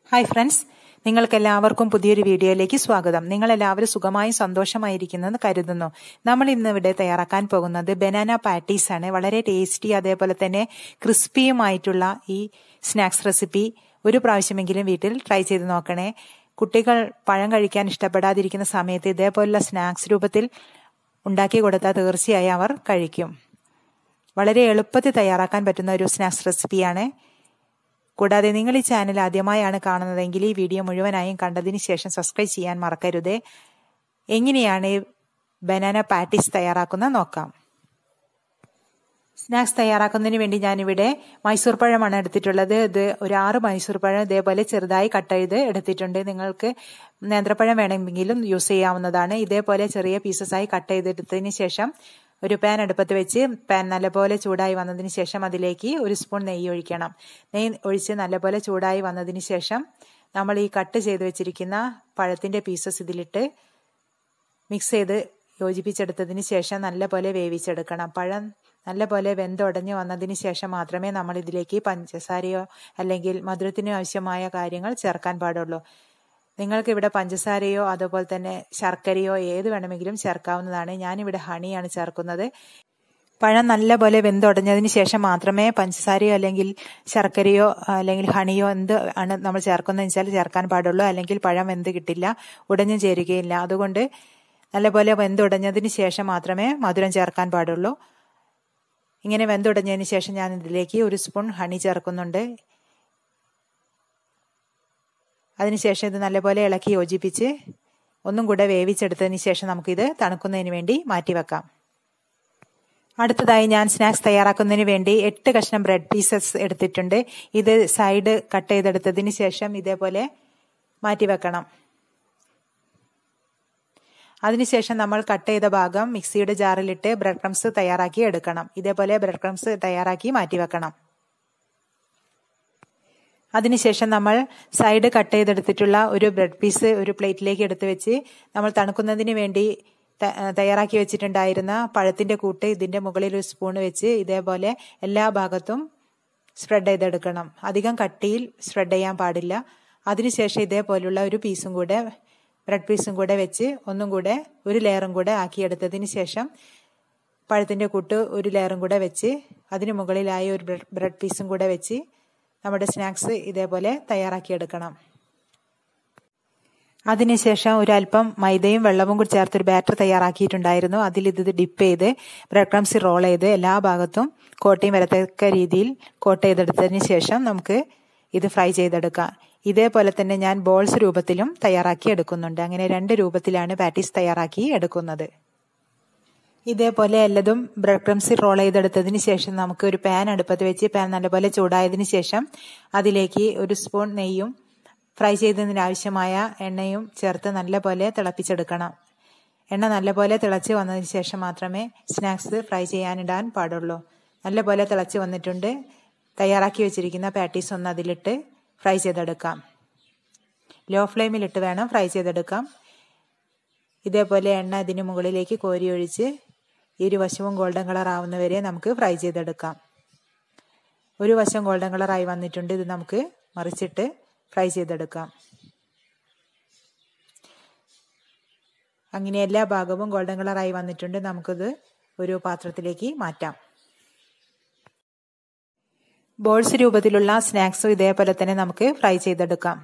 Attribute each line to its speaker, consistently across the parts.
Speaker 1: hi friends നിങ്ങൾക്കെല്ലാവർക്കും പുതിയൊരു വീഡിയോയിലേക്ക് സ്വാഗതം നിങ്ങളെല്ലാവരും സുഖമായും സന്തോഷമായിരിക്കുന്നെന്ന് കരുതുന്നു നമ്മൾ ഇന്ന് ഇവിടെ തയ്യാറാക്കാൻ പോകുന്നത് ബനാന പാറ്റീസ് ആണ് വളരെ ടേസ്റ്റി അതേപോലെ തന്നെ ക്രിസ്പിയുമായിട്ടുള്ള ഈ സ്നാക്സ് റെസിപ്പി ഒരു പ്രാവശ്യമെങ്കിലും വീട്ടിൽ ട്രൈ ചെയ്ത് നോക്കണേ കുട്ടികൾ പഴം കഴിക്കാൻ ഇഷ്ടപ്പെടാതിരിക്കുന്ന സമയത്ത് ഇതേപോലുള്ള സ്നാക്സ് രൂപത്തിൽ ഉണ്ടാക്കി കൊടുത്താൽ തീർച്ചയായും അവർ കഴിക്കും വളരെ എളുപ്പത്തിൽ തയ്യാറാക്കാൻ പറ്റുന്ന ഒരു സ്നാക്സ് റെസിപ്പിയാണ് കൂടാതെ നിങ്ങൾ ഈ ചാനൽ ആദ്യമായാണ് കാണുന്നതെങ്കിൽ ഈ വീഡിയോ മുഴുവനായും കണ്ടതിന് ശേഷം സബ്സ്ക്രൈബ് ചെയ്യാൻ മറക്കരുത് എങ്ങനെയാണ് ബനാന പാറ്റീസ് തയ്യാറാക്കുന്നത് നോക്കാം സ്നാക്സ് തയ്യാറാക്കുന്നതിന് വേണ്ടി ഞാനിവിടെ മൈസൂർ പഴമാണ് എടുത്തിട്ടുള്ളത് ഇത് ഒരു ആറ് മൈസൂർ പഴം ഇതേപോലെ ചെറുതായി കട്ട് ചെയ്ത് എടുത്തിട്ടുണ്ട് നിങ്ങൾക്ക് നേന്ത്രപ്പഴം വേണമെങ്കിലും യൂസ് ചെയ്യാവുന്നതാണ് ഇതേപോലെ ചെറിയ പീസസായി കട്ട് ചെയ്തെടുത്തതിന് ശേഷം ഒരു പാൻ അടുപ്പത്ത് വെച്ച് പാൻ നല്ലപോലെ ചൂടായി വന്നതിന് ശേഷം അതിലേക്ക് ഒരു സ്പൂൺ നെയ്യ് ഒഴിക്കണം നെയ്യ് ഒഴിച്ച് നല്ലപോലെ ചൂടായി വന്നതിന് ശേഷം നമ്മൾ ഈ കട്ട് ചെയ്ത് വെച്ചിരിക്കുന്ന പഴത്തിന്റെ പീസസ് ഇതിലിട്ട് മിക്സ് ചെയ്ത് യോജിപ്പിച്ചെടുത്തതിന് ശേഷം നല്ലപോലെ വേവിച്ചെടുക്കണം പഴം നല്ലപോലെ വെന്തുടഞ്ഞു വന്നതിന് ശേഷം മാത്രമേ നമ്മൾ ഇതിലേക്ക് പഞ്ചസാരയോ അല്ലെങ്കിൽ മധുരത്തിന് ആവശ്യമായ കാര്യങ്ങൾ ചേർക്കാൻ പാടുള്ളൂ നിങ്ങൾക്ക് ഇവിടെ പഞ്ചസാരയോ അതുപോലെ തന്നെ ശർക്കരയോ ഏത് വേണമെങ്കിലും ചേർക്കാവുന്നതാണ് ഞാനിവിടെ ഹണിയാണ് ചേർക്കുന്നത് പഴം നല്ലപോലെ വെന്തുടഞ്ഞതിന് ശേഷം മാത്രമേ പഞ്ചസാരയോ അല്ലെങ്കിൽ ശർക്കരയോ അല്ലെങ്കിൽ ഹണിയോ എന്ത് ആണ് നമ്മൾ ചേർക്കുന്നതെന്ന് വെച്ചാൽ ചേർക്കാൻ പാടുള്ളൂ അല്ലെങ്കിൽ പഴം വെന്ത് കിട്ടില്ല ഉടഞ്ഞു ചേരുകയില്ല അതുകൊണ്ട് നല്ലപോലെ വെന്തുടഞ്ഞതിന് ശേഷം മാത്രമേ മധുരം ചേർക്കാൻ പാടുള്ളൂ ഇങ്ങനെ വെന്തുടഞ്ഞതിന് ശേഷം ഞാൻ ഇതിലേക്ക് ഒരു സ്പൂൺ ഹണി ചേർക്കുന്നുണ്ട് അതിനുശേഷം ഇത് നല്ലപോലെ ഇളക്കി യോജിപ്പിച്ച് ഒന്നും കൂടെ വേവിച്ചെടുത്തതിന് ശേഷം നമുക്കിത് തണുക്കുന്നതിന് വേണ്ടി മാറ്റിവെക്കാം അടുത്തതായി ഞാൻ സ്നാക്സ് തയ്യാറാക്കുന്നതിന് വേണ്ടി എട്ട് കഷ്ണം ബ്രെഡ് പീസസ് എടുത്തിട്ടുണ്ട് ഇത് സൈഡ് കട്ട് ചെയ്തെടുത്തതിന് ശേഷം ഇതേപോലെ മാറ്റിവെക്കണം അതിനുശേഷം നമ്മൾ കട്ട് ചെയ്ത ഭാഗം മിക്സിയുടെ ജാറിലിട്ട് ബ്രെഡ് ക്രംസ് തയ്യാറാക്കി എടുക്കണം ഇതേപോലെ ബ്രെഡ് ക്രംസ് തയ്യാറാക്കി മാറ്റിവെക്കണം അതിനുശേഷം നമ്മൾ സൈഡ് കട്ട് ചെയ്തെടുത്തിട്ടുള്ള ഒരു ബ്രെഡ് പീസ് ഒരു പ്ലേറ്റിലേക്ക് എടുത്തു വെച്ച് നമ്മൾ തണുക്കുന്നതിന് വേണ്ടി തയ്യാറാക്കി വെച്ചിട്ടുണ്ടായിരുന്ന പഴത്തിന്റെ കൂട്ട് ഇതിന്റെ മുകളിൽ ഒരു സ്പൂൺ വെച്ച് ഇതേപോലെ എല്ലാ ഭാഗത്തും സ്പ്രെഡ് ചെയ്തെടുക്കണം അധികം കട്ടിയിൽ സ്പ്രെഡ് ചെയ്യാൻ പാടില്ല അതിനുശേഷം ഇതേപോലുള്ള ഒരു പീസും കൂടെ ബ്രെഡ് പീസും കൂടെ വെച്ച് ഒന്നും കൂടെ ഒരു ലെയറും കൂടെ ആക്കിയെടുത്തതിന് ശേഷം പഴത്തിന്റെ കൂട്ട് ഒരു ലെയറും കൂടെ വെച്ച് അതിന് മുകളിലായി ഒരു ബ്രെഡ് പീസും കൂടെ വെച്ച് നമ്മുടെ സ്നാക്സ് ഇതേപോലെ തയ്യാറാക്കിയെടുക്കണം അതിനുശേഷം ഒരല്പം മൈദയും വെള്ളവും കൂടി ചേർത്തൊരു ബാറ്റർ തയ്യാറാക്കിയിട്ടുണ്ടായിരുന്നു അതിൽ ഇത് ഡിപ്പ് ചെയ്ത് ബ്രെഡ് ക്രംസ് റോൾ ചെയ്ത് എല്ലാ ഭാഗത്തും കോട്ടയും വരത്തക്ക രീതിയിൽ കോട്ട് ചെയ്തെടുത്തതിന് ശേഷം നമുക്ക് ഇത് ഫ്രൈ ചെയ്തെടുക്കാം ഇതേപോലെ തന്നെ ഞാൻ ബോൾസ് രൂപത്തിലും തയ്യാറാക്കി എടുക്കുന്നുണ്ട് അങ്ങനെ രണ്ട് രൂപത്തിലാണ് പാറ്റീസ് തയ്യാറാക്കി എടുക്കുന്നത് ഇതേപോലെ എല്ലതും ബ്രെഡ് ക്രംസ് റോൾ ചെയ്തെടുത്തതിന് ശേഷം നമുക്ക് ഒരു പാൻ അടുപ്പത്ത് വെച്ച് പാൻ നല്ലപോലെ ചൂടായതിന് ശേഷം അതിലേക്ക് ഒരു സ്പൂൺ നെയ്യും ഫ്രൈ ചെയ്തതിന് ആവശ്യമായ എണ്ണയും ചേർത്ത് നല്ലപോലെ തിളപ്പിച്ചെടുക്കണം എണ്ണ നല്ലപോലെ തിളച്ച് വന്നതിന് ശേഷം മാത്രമേ സ്നാക്സ് ഫ്രൈ ചെയ്യാനിടാൻ പാടുള്ളൂ നല്ലപോലെ തിളച്ച് വന്നിട്ടുണ്ട് തയ്യാറാക്കി വെച്ചിരിക്കുന്ന പാറ്റീസ് ഒന്ന് അതിലിട്ട് ഫ്രൈ ചെയ്തെടുക്കാം ലോ ഫ്ലെയിമിലിട്ട് വേണം ഫ്രൈ ചെയ്തെടുക്കാം ഇതേപോലെ എണ്ണ ഇതിന് മുകളിലേക്ക് കോരി ഒഴിച്ച് ഇരുവശവും ഗോൾഡൻ കളർ ആവുന്നവരെ നമുക്ക് ഫ്രൈ ചെയ്തെടുക്കാം ഒരു വശം ഗോൾഡൻ കളറായി വന്നിട്ടുണ്ട് ഇത് നമുക്ക് മറിച്ചിട്ട് ഫ്രൈ ചെയ്തെടുക്കാം അങ്ങനെ എല്ലാ ഭാഗവും ഗോൾഡൻ കളറായി വന്നിട്ടുണ്ട് നമുക്കിത് ഒരു പാത്രത്തിലേക്ക് മാറ്റാം ബോൾസ് രൂപത്തിലുള്ള സ്നാക്സും ഇതേപോലെ തന്നെ നമുക്ക് ഫ്രൈ ചെയ്തെടുക്കാം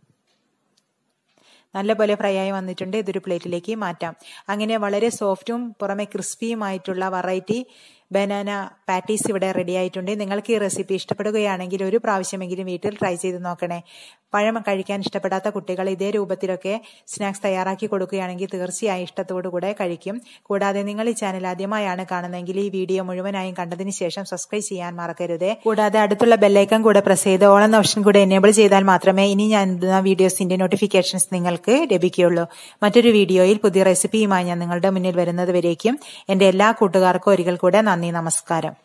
Speaker 1: നല്ലപോലെ ഫ്രൈ ആയി വന്നിട്ടുണ്ട് ഇതൊരു പ്ലേറ്റിലേക്ക് മാറ്റാം അങ്ങനെ വളരെ സോഫ്റ്റും പുറമെ ക്രിസ്പിയുമായിട്ടുള്ള വെറൈറ്റി ബനാന പാറ്റീസ് ഇവിടെ റെഡി ആയിട്ടുണ്ട് നിങ്ങൾക്ക് ഈ റെസിപ്പി ഇഷ്ടപ്പെടുകയാണെങ്കിൽ ഒരു പ്രാവശ്യമെങ്കിലും വീട്ടിൽ ട്രൈ ചെയ്ത് നോക്കണേ പഴം കഴിക്കാൻ ഇഷ്ടപ്പെടാത്ത കുട്ടികൾ ഇതേ രൂപത്തിലൊക്കെ സ്നാക്സ് തയ്യാറാക്കി കൊടുക്കുകയാണെങ്കിൽ തീർച്ചയായും ഇഷ്ടത്തോടുകൂടെ കഴിക്കും കൂടാതെ നിങ്ങൾ ഈ ചാനൽ ആദ്യമായാണ് കാണുന്നതെങ്കിൽ ഈ വീഡിയോ മുഴുവനായും കണ്ടതിന് ശേഷം സബ്സ്ക്രൈബ് ചെയ്യാൻ മറക്കരുത് കൂടാതെ അടുത്തുള്ള ബെല്ലൈക്കൺ കൂടെ പ്രസ് ചെയ്ത് ഓൾ എന്ന ഓപ്ഷൻ കൂടെ എനേബിൾ ചെയ്താൽ മാത്രമേ ഇനി ഞാൻ ഇടുന്ന വീഡിയോസിന്റെ നോട്ടിഫിക്കേഷൻസ് നിങ്ങൾക്ക് ലഭിക്കുകയുള്ളൂ മറ്റൊരു വീഡിയോയിൽ പുതിയ റെസിപ്പിയുമായി ഞാൻ നിങ്ങളുടെ മുന്നിൽ വരുന്നത് വരേക്കും എന്റെ എല്ലാ കൂട്ടുകാർക്കും ഒരിക്കൽ കൂടെ നന്ദി നമസ്കാരം